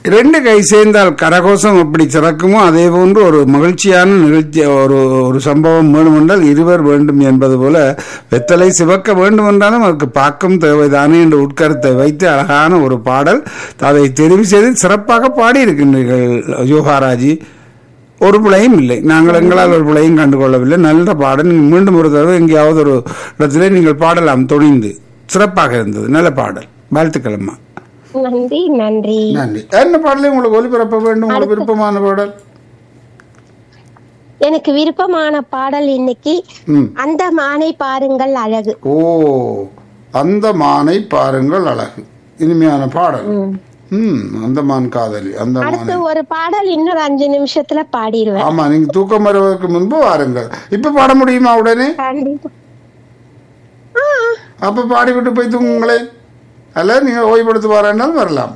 இரண்டு கை சேர்ந்தால் கரகோஷம் எப்படி சிறக்குமோ அதே போன்று ஒரு மகிழ்ச்சியான நிகழ்ச்சி ஒரு ஒரு சம்பவம் வேண்டுமென்றால் இருவர் வேண்டும் என்பது போல வெத்தலை சிவக்க வேண்டும் என்றாலும் அதற்கு பாக்கம் தேவைதானே என்ற உட்கருத்தை வைத்து அழகான ஒரு பாடல் அதை தெரிவு செய்து சிறப்பாக பாடியிருக்கின்றீர்கள் யோகாராஜி ஒரு பிழையும் இல்லை நாங்கள் எங்களால் ஒரு பிழையும் கண்டுகொள்ளவில்லை நல்ல பாடல் நீங்கள் மீண்டும் ஒரு தடவை எங்கேயாவது ஒரு இடத்திலே நீங்கள் பாடலாம் துணிந்து சிறப்பாக இருந்தது நல்ல பாடல் வாழ்த்துக்களம்மா நன்றி நன்றி நன்றி என்ன பாடலை உங்களுக்கு ஒலிபரப்ப வேண்டும் உங்களுக்கு விருப்பமான பாடல் எனக்கு விருப்பமான பாடல் இன்னைக்கு ம் அந்த மானை பாருங்கள் அழகு ஓ அந்த மானை பாருங்கள் அழகு இனிமையான பாடல் ம் அந்த மான் காதலி அந்த அடுத்து மானை ஒரு பாடல் இன்னொரு அஞ்சு நிமிஷத்துல பாடிடுவேன் ஆமா நீங்க தூக்கம் வருவதற்கு முன்பு வாருங்கள் இப்ப பாட முடியுமா உடனே கண்டிப்பா அப்ப பாடிவிட்டு போய் தூங்குங்களேன் அல்ல நீங்க ஓய்வெடுத்து வரேன்னாலும் வரலாம்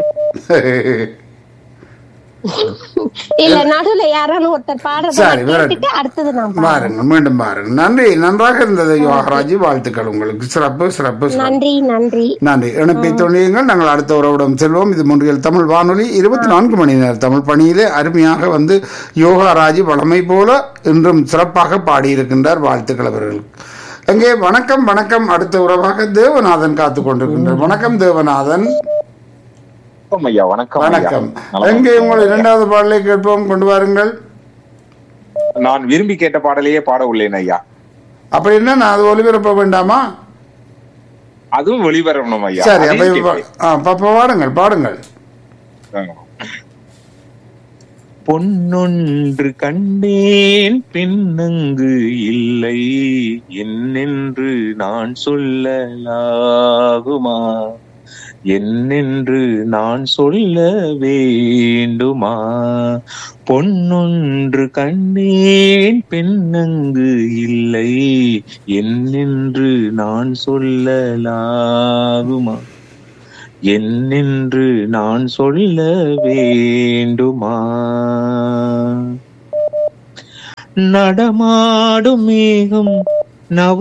இல்ல நடுவுல யாராலும் ஒருத்தர் பாடுறத சரி, நான் வரட்டும். கேட்டுட்டு அடுத்தது நான் பாடுறேன். பாருங்க மீண்டும் பாருங்க நன்றி நன்றாக இருந்தது யோகராஜி வாழ்த்துக்கள் உங்களுக்கு சிறப்பு சிறப்பு சிறப்பு நன்றி நன்றி நன்றி இணைப்பை தொழியுங்கள் நாங்கள் அடுத்த உறவிடம் செல்வோம் இது முன்றியல் தமிழ் வானொலி இருபத்தி நான்கு மணி நேர தமிழ் பணியிலே அருமையாக வந்து யோகாராஜி வளமை போல இன்றும் சிறப்பாக பாடியிருக்கின்றார் வாழ்த்துக்கள் அவர்களுக்கு அங்கே வணக்கம் வணக்கம் அடுத்த உறவாக தேவநாதன் காத்து கொண்டிருக்கின்றார் வணக்கம் தேவநாதன் வணக்கம் ஐயா வணக்கம் ஐயா. வணக்கம் நலமா எங்கே உங்கள் இரண்டாவது பாடலை கேட்போம் கொண்டு வாருங்கள் நான் விரும்பி கேட்ட பாடலையே பாட உள்ளேன் ஐயா அப்படி என்ன நான் அது ஒளிபரப்ப வேண்டாமா அதுவும் ஒளிபரப்பணும் ஐயா சரி அதையும் அப்ப கேட்பேன். இப்ப- ஆ, அப்ப பாடுங்கள் பாடுங்கள் பொன்னொன்று கண்டேன் பின்னங்கு இல்லை என்னென்று நான் சொல்லலாகுமா என்னென்று நான் சொல்ல வேண்டுமா பொன்னொன்று கண்டேன் பெண்ணங்கு இல்லை என்னென்று நான் சொல்லலாகுமா என்னென்று நான் சொல்ல வேண்டுமா நடமாடும் மேகம் நவ